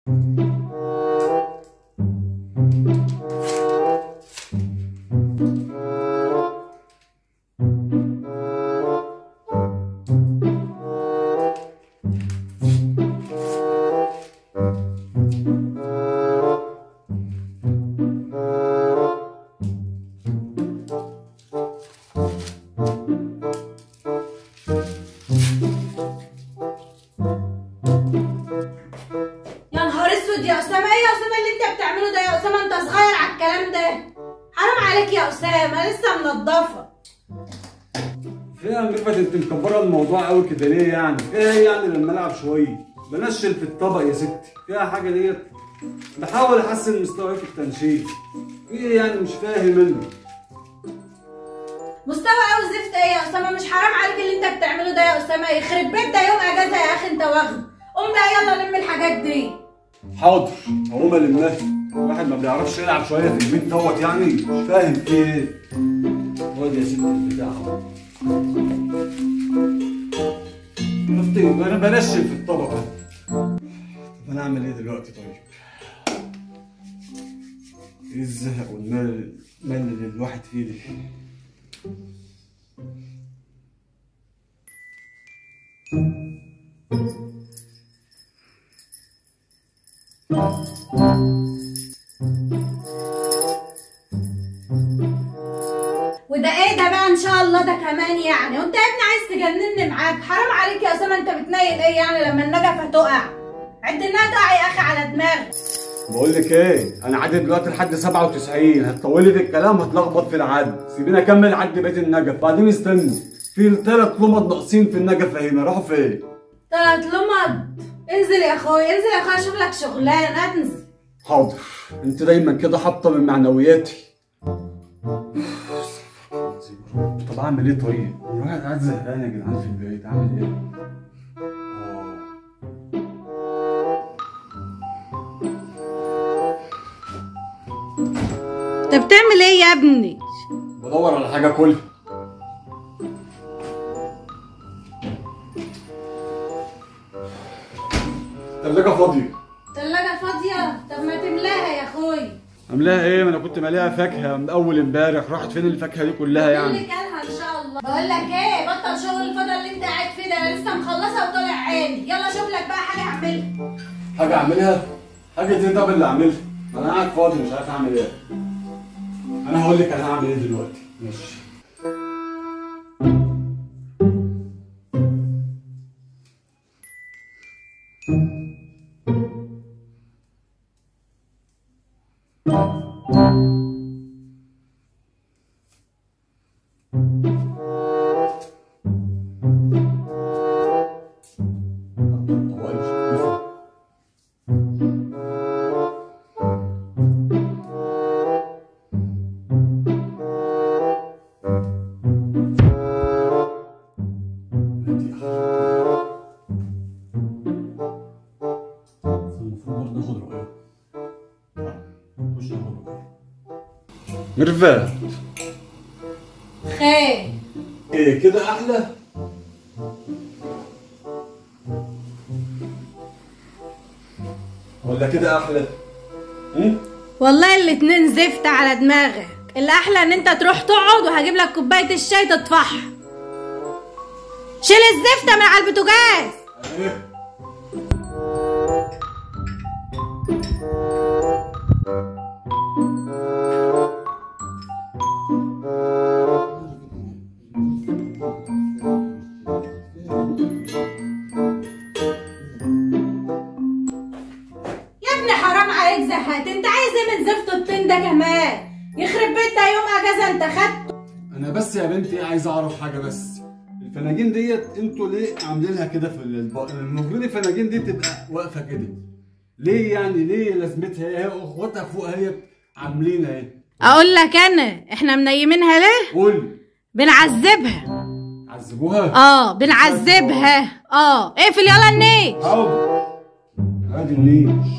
يا نهار اسود يا اسامه ايه يا اسامه اللي انت بتعمله ده يا اسامه انت صغير على الكلام ده حرام عليك يا اسامه لسه منضفه فيها يا ميرفت انت مكبره الموضوع قوي كده ليه يعني؟ فيها ايه يعني لما العب شويه؟ بنشل في الطبق يا ستي، فيها حاجه ديت؟ بحاول احسن مستواي في التنشيف. في ايه يعني مش فاهم منه؟ مستوى قوي زفت ايه يا اسامه مش حرام عليك اللي انت بتعمله ده يا اسامه يخرب بيت ده يوم اجازه يا اخي انت واخده قوم بقى يلا لم الحاجات دي حاضر هقوم المها الواحد ما بيعرفش يلعب شويه في البيت دوت يعني مش فاهم في ايه خد يا ستي البتاع اهو شفتي انا بنشل في الطبق اهو طب انا اعمل ايه دلوقتي طيب؟ ايه الزهق والملل الملل اللي الواحد فيه ده وده ايه ده بقى ان شاء الله ده كمان يعني وانت يا ابني عايز تجنني معاك حرام عليك يا اسامه انت بتنيل ايه يعني لما النجفه تقع عد انها تقع يا اخي على دماغك بقول لك ايه انا عدد دلوقتي لحد 97 هتطولي في الكلام هتلخبط في العد سيبيني اكمل عد بيت النجف بعدين استني في ثلاث لمض ناقصين في النجف هنا راحوا فين طلعت لمض انزل يا اخويا انزل يا اخويا اشوف لك شغلانه انزل حاضر انت دايما كده حاطه من معنوياتي طب اعمل ايه طيب الواحد قاعد زهقان يا جدعان في البيت اعمل ايه آه. انت بتعمل ايه يا ابني بدور على حاجه كلها التلاجة فاضية تلاجة فاضية طب ما تملاها يا اخويا عاملاها ايه؟ ما انا كنت ماليها فاكهة من أول امبارح، راحت فين الفاكهة دي كلها اللي يعني؟ كلها ان شاء الله بقول لك ايه بطل شغل الفضل اللي انت قاعد فيه ده انا لسه مخلصه وطالع عيني يلا شوف لك بقى حاجه اعملها حاجة أعملها؟ حاجة ايه طب اللي أعملها؟ أنا قاعد فاضي مش عارف أعمل إيه. أنا هقول لك أنا هعمل إيه دلوقتي. ماشي. المفروض برضه اخد رأيه. خش اخد رأيه. ميرفت خير ايه كده احلى؟ ولا كده احلى؟ هم؟ والله الاتنين زفت على دماغك الاحلى ان انت تروح تقعد وهجيب لك كوبايه الشاي تطفحها شيل الزفته من على البوتاجاز ايه؟ يا ابني حرام عليك زهقت انت عايز ايه من زفت الطين ده كمان يخرب بيت ده يوم اجازه انت خدته انا بس يا بنتي عايز اعرف حاجه بس الفناجين ديت انتوا ليه عاملينها كده في البق المفروض الفناجين دي تبقى واقفه كده ليه يعني ليه لازمتها ايه اخواتها فوق اهي عاملينها ايه اقول لك انا احنا منيمينها ليه قول بنعذبها عذبوها اه بنعذبها اه اقفل يلا النيش حاضر ادي النيش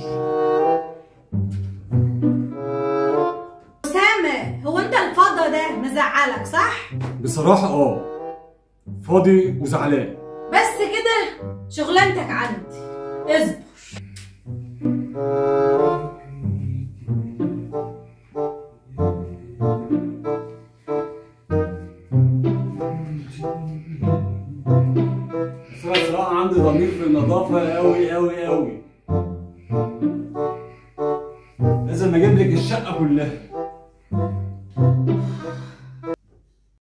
اسامه هو انت الفضه ده مزعلك صح بصراحه اه فاضي وزعلان بس كده شغلانتك عندي اصبر بس انا صراحة عندي ضمير في النظافة أوي أوي أوي لازم أجيب لك الشقة كلها